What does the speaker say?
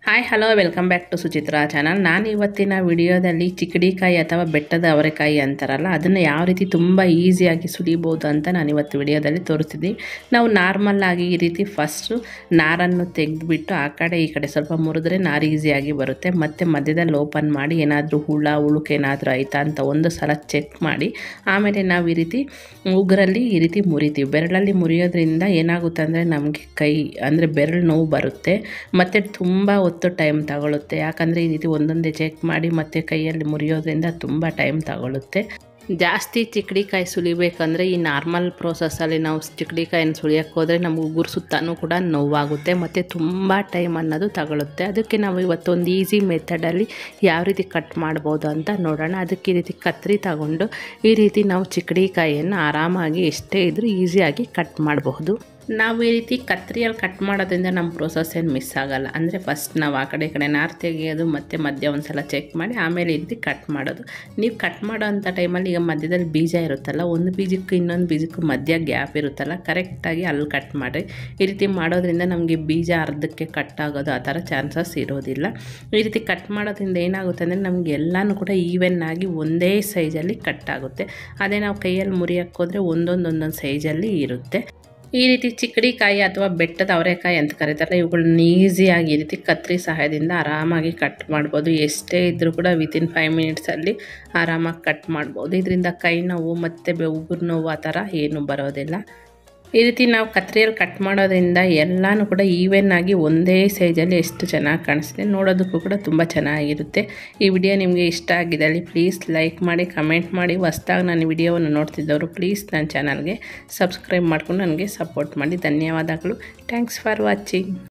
hi hello welcome back to Suchitra channel ನಾನು ಇವತ್ತಿನ ವಿಡಿಯೋದಲ್ಲಿ ಚಿಕ್ಕಡಿಕಾಯಿ ಅಥವಾ ಬೆಟ್ಟದ ಅವರೆಕಾಯಿ ಅಂತಾರಲ್ಲ ಅದನ್ನು ಯಾವ ರೀತಿ ತುಂಬ ಈಸಿಯಾಗಿ ಸುಲಿಬೋದು ಅಂತ ನಾನು ಇವತ್ತು ವಿಡಿಯೋದಲ್ಲಿ ತೋರಿಸ್ತಿದ್ದೀನಿ ನಾವು ನಾರ್ಮಲ್ ಆಗಿ ಈ ರೀತಿ ಫಸ್ಟು ನಾರನ್ನು ತೆಗೆದುಬಿಟ್ಟು ಆ ಕಡೆ ಈ ಕಡೆ ಸ್ವಲ್ಪ ಮುರಿದ್ರೆ ನಾರು ಈಸಿಯಾಗಿ ಬರುತ್ತೆ ಮತ್ತು ಮಧ್ಯದಲ್ಲಿ ಓಪನ್ ಮಾಡಿ ಏನಾದರೂ ಹುಳ ಉಳುಕು ಏನಾದರೂ ಆಯಿತಾ ಅಂತ ಒಂದು ಸಲ ಚೆಕ್ ಮಾಡಿ ಆಮೇಲೆ ನಾವು ಈ ರೀತಿ ಉಗುರಲ್ಲಿ ಈ ರೀತಿ ಮುರಿತೀವಿ ಬೆರಳಲ್ಲಿ ಮುರಿಯೋದ್ರಿಂದ ಏನಾಗುತ್ತೆ ಅಂದರೆ ನಮಗೆ ಕೈ ಅಂದರೆ ಬೆರಳು ನೋವು ಬರುತ್ತೆ ಮತ್ತು ತುಂಬ ಹೊತ್ತು ಟೈಮ್ ತಗೊಳುತ್ತೆ ಯಾಕಂದರೆ ಈ ರೀತಿ ಒಂದೊಂದೇ ಚೆಕ್ ಮಾಡಿ ಮತ್ತು ಕೈಯಲ್ಲಿ ಮುರಿಯೋದ್ರಿಂದ ತುಂಬ ಟೈಮ್ ತಗೊಳುತ್ತೆ ಜಾಸ್ತಿ ಚಿಕ್ಕಡಿಕಾಯಿ ಸುಲಿಬೇಕಂದ್ರೆ ಈ ನಾರ್ಮಲ್ ಪ್ರೋಸೆಸ್ಸಲ್ಲಿ ನಾವು ಚಿಕ್ಕಡಿಕಾಯಿನ ಸುಲಿಯೋಕ್ಕೆ ಹೋದರೆ ನಮಗೆ ಉಗುರು ಸುತ್ತಾನೂ ಕೂಡ ನೋವಾಗುತ್ತೆ ಮತ್ತು ತುಂಬ ಟೈಮ್ ಅನ್ನೋದು ತಗೊಳುತ್ತೆ ಅದಕ್ಕೆ ನಾವು ಇವತ್ತೊಂದು ಈಸಿ ಮೆಥಡಲ್ಲಿ ಯಾವ ರೀತಿ ಕಟ್ ಮಾಡ್ಬೋದು ಅಂತ ನೋಡೋಣ ಅದಕ್ಕೆ ಈ ರೀತಿ ಕತ್ರಿ ತಗೊಂಡು ಈ ರೀತಿ ನಾವು ಚಿಕ್ಕಡಿಕಾಯಿಯನ್ನು ಆರಾಮಾಗಿ ಎಷ್ಟೇ ಇದ್ದರೂ ಈಸಿಯಾಗಿ ಕಟ್ ಮಾಡಬಹುದು ನಾವು ಈ ರೀತಿ ಕತ್ರಿಯಲ್ಲಿ ಕಟ್ ಮಾಡೋದ್ರಿಂದ ನಮ್ಮ ಪ್ರೋಸೆಸ್ ಏನು ಮಿಸ್ ಆಗೋಲ್ಲ ಅಂದರೆ ಫಸ್ಟ್ ನಾವು ಆ ಕಡೆ ಈ ಕಡೆ ನಾರು ತೆಗೆಯೋದು ಮತ್ತು ಮಧ್ಯ ಒಂದು ಸಲ ಚೆಕ್ ಮಾಡಿ ಆಮೇಲೆ ಈ ರೀತಿ ಕಟ್ ಮಾಡೋದು ನೀವು ಕಟ್ ಮಾಡೋ ಅಂಥ ಟೈಮಲ್ಲಿ ಈಗ ಮಧ್ಯದಲ್ಲಿ ಬೀಜ ಇರುತ್ತಲ್ಲ ಒಂದು ಬೀಜಕ್ಕೂ ಇನ್ನೊಂದು ಬೀಜಕ್ಕೂ ಮಧ್ಯ ಗ್ಯಾಪ್ ಇರುತ್ತಲ್ಲ ಕರೆಕ್ಟಾಗಿ ಅಲ್ಲಿ ಕಟ್ ಮಾಡಿ ಈ ರೀತಿ ಮಾಡೋದ್ರಿಂದ ನಮಗೆ ಬೀಜ ಅರ್ಧಕ್ಕೆ ಕಟ್ ಆಗೋದು ಆ ಥರ ಚಾನ್ಸಸ್ ಇರೋದಿಲ್ಲ ಈ ರೀತಿ ಕಟ್ ಮಾಡೋದ್ರಿಂದ ಏನಾಗುತ್ತೆ ಅಂದರೆ ನಮಗೆ ಎಲ್ಲನೂ ಕೂಡ ಈವೆನ್ ಆಗಿ ಒಂದೇ ಸೈಜಲ್ಲಿ ಕಟ್ ಆಗುತ್ತೆ ಅದೇ ನಾವು ಕೈಯಲ್ಲಿ ಮುರಿಯೋಕ್ಕೆ ಹೋದರೆ ಒಂದೊಂದು ಒಂದೊಂದು ಸೈಜಲ್ಲಿ ಇರುತ್ತೆ ಈ ರೀತಿ ಚಿಕ್ಕಡಿಕಾಯಿ ಅಥವಾ ಬೆಟ್ಟದ ಅವರೆಕಾಯಿ ಅಂತ ಕರೀತಾರೆ ಇವುಗಳನ್ನ ಈಸಿಯಾಗಿ ಈ ರೀತಿ ಕತ್ರಿ ಸಹಾಯದಿಂದ ಆರಾಮಾಗಿ ಕಟ್ ಮಾಡ್ಬೋದು ಎಷ್ಟೇ ಇದ್ದರೂ ಕೂಡ ವಿತಿನ್ ಫೈವ್ ಮಿನಿಟ್ಸಲ್ಲಿ ಆರಾಮಾಗಿ ಕಟ್ ಮಾಡ್ಬೋದು ಇದರಿಂದ ಕೈ ನೋವು ಮತ್ತು ಉಗುರು ನೋವು ಆ ಥರ ಏನೂ ಬರೋದಿಲ್ಲ ಈ ರೀತಿ ನಾವು ಕತ್ರಿಯಲ್ಲಿ ಕಟ್ ಮಾಡೋದ್ರಿಂದ ಎಲ್ಲನೂ ಕೂಡ ಈವೆನ್ ಆಗಿ ಒಂದೇ ಸೈಜಲ್ಲಿ ಎಷ್ಟು ಚೆನ್ನಾಗಿ ಕಾಣಿಸ್ತಿದೆ ನೋಡೋದಕ್ಕೂ ಕೂಡ ತುಂಬ ಚೆನ್ನಾಗಿರುತ್ತೆ ಈ ವಿಡಿಯೋ ನಿಮಗೆ ಇಷ್ಟ ಆಗಿದ್ದಲ್ಲಿ ಪ್ಲೀಸ್ ಲೈಕ್ ಮಾಡಿ ಕಮೆಂಟ್ ಮಾಡಿ ಹೊಸ್ದಾಗಿ ನಾನು ವಿಡಿಯೋವನ್ನು ನೋಡ್ತಿದ್ದವರು ಪ್ಲೀಸ್ ನನ್ನ ಚಾನಲ್ಗೆ ಸಬ್ಸ್ಕ್ರೈಬ್ ಮಾಡ್ಕೊಂಡು ನನಗೆ ಸಪೋರ್ಟ್ ಮಾಡಿ ಧನ್ಯವಾದಗಳು ಥ್ಯಾಂಕ್ಸ್ ಫಾರ್ ವಾಚಿಂಗ್